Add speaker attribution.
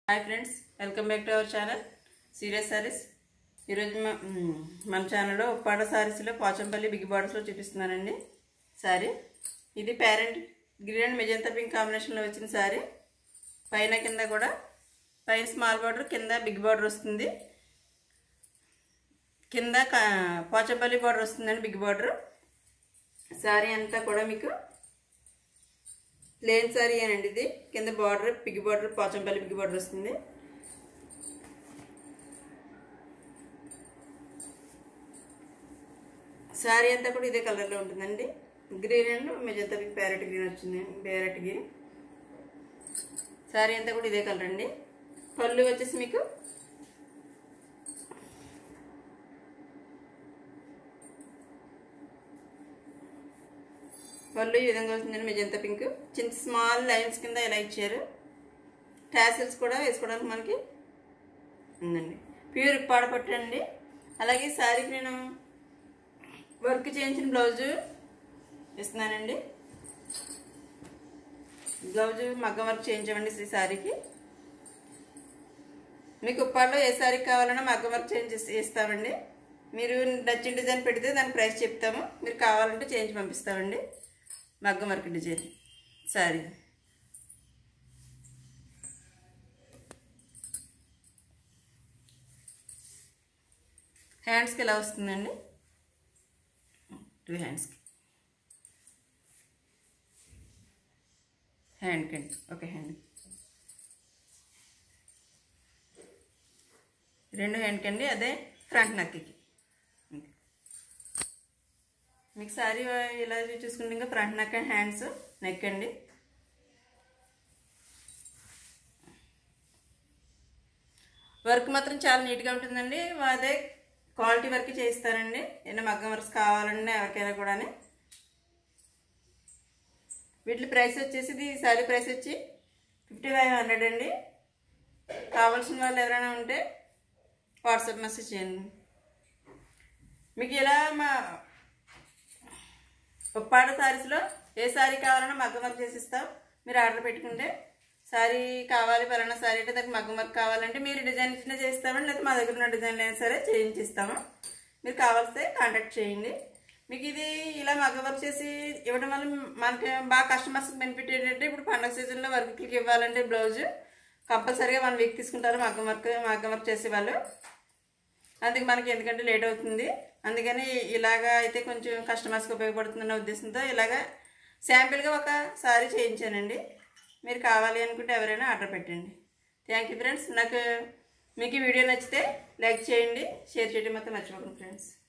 Speaker 1: hi friends welcome back to our channel serious sarees ఈరోజు మ- మ్, మన ఛానల్లో ఉప్పాడ సారీస్లో పోచంపల్లి బిగ్ బార్డర్స్లో చూపిస్తున్నానండి సారీ ఇది parrot green and magenta pink కాంబినేషన్లో వచ్చిన సారీ పైన కింద కూడా పైన స్మాల్ బార్డర్ కింద బిగ్ బార్డర్ వస్తుంది కింద క- పోచంపల్లి బార్డర్ వస్తుందండి బిగ్ బార్డర్ సారీ అంతా కూడా మీకు ప్లేన్ సారీ అనండి ఇది కింద border big border Pochampalli big border వస్తుంది సారీ అంతా కూడా ఇదే కలర్లో ఉంటుందండి green and magenta pink parrot green వచ్చింది ప్యారెట్ గ్రీన్ సారీ అంతా కూడా ఇదే కలర్ అండి పళ్ళు వచ్చేసి మీకు పళ్ళు ఈ విధంగా వస్తుందండి మెజంతా పింక్ చిన్న స్మాల్ లైన్స్ కింద ఇలా ఇచ్చారు టాసిల్స్ కూడా వేసుకోవడానికి మనకి ఉందండి ప్యూర్ ఇప్పాడ పట్టు అండి అలాగే శారీకి నేను వర్క్ చేయించిన బ్లౌజు ఇస్తున్నానండి బ్లౌజు మగ్గం వర్క్ చేయించామండి ఈ శారీకి మీకు ఉప్పాడలో ఏ శారీ కావాలన్నా మగ్గం వర్క్ చేంజ్ ఇస్తామండి మీరు నచ్చిన డిజైన్ పెడితే దాని ప్రైస్ చెప్తాము మీరు కావాలంటే చేంజ్ పంపిస్తామండి మగ్గం వర్క్ డిజైన్ సారీ హ్యాండ్స్కి ఎలా వస్తుందండి టూ హ్యాండ్స్కి హ్యాండ్కి అండి ఓకే హ్యాండ్ రెండు హ్యాండ్కి అండి అదే ఫ్రంట్ నెక్కి మీకు సారీ ఇలా చూసుకుంటే ఇంకా front neck and hands neck అండి వర్క్ మాత్రం చాలా నీట్గా ఉంటుందండి అదే క్వాలిటీ వర్క్ చేయిస్తారండి ఎన్నో మగ్గం వర్క్స్ కావాలండి ఎవరికైనా కూడా వీటి ప్రైస్ వచ్చేసి ఇది సారీ ప్రైస్ వచ్చి ఫిఫ్టీ ఫైవ్ హండ్రెడ్ అండి కావాల్సిన వాళ్ళు ఎవరైనా ఉంటే వాట్సాప్ మెసేజ్ చేయండి మీకు ఇలా మా ఉప్పాడ సారీస్లో ఏ సారీ కావాలన్నా మగ్గం వర్క్ చేసి ఇస్తాం మీరు ఆర్డర్ పెట్టుకుంటే సారీ కావాలి పలానా సారీ అంటే దానికి మగ్గం వర్క్ కావాలంటే మీరు డిజైన్ ఇచ్చిన చేస్తామండి లేకపోతే మా దగ్గర ఉన్న డిజైన్ అయినా సరే చేయించిస్తాము మీరు కావాల్స్తే కాంటాక్ట్ చేయండి మీకు ఇది ఇలా మగ్గం వర్క్ చేసి ఇవ్వడం వల్ల మనకి బాగా కస్టమర్స్కి బెనిఫిట్ ఏంటంటే ఇప్పుడు పండగ సీజన్లో వర్క్లకి ఇవ్వాలంటే బ్లౌజ్ కంపల్సరీగా వన్ వీక్ తీసుకుంటారు మగ్గం వర్క్ మగ్గం వర్క్ చేసేవాళ్ళు అందుకే మనకి ఎందుకంటే లేట్ అవుతుంది అందుకని ఇలాగా అయితే కొంచెం కస్టమర్స్కి ఉపయోగపడుతుందన్న ఉద్దేశంతో ఇలాగా శాంపిల్గా ఒక సారీ చేయించానండి మీరు కావాలి అనుకుంటే ఎవరైనా ఆర్డర్ పెట్టండి థ్యాంక్ యూ ఫ్రెండ్స్ నాకు మీకు ఈ వీడియో నచ్చితే లైక్ చేయండి షేర్ చేయడం మాత్రం మర్చిపోకండి ఫ్రెండ్స్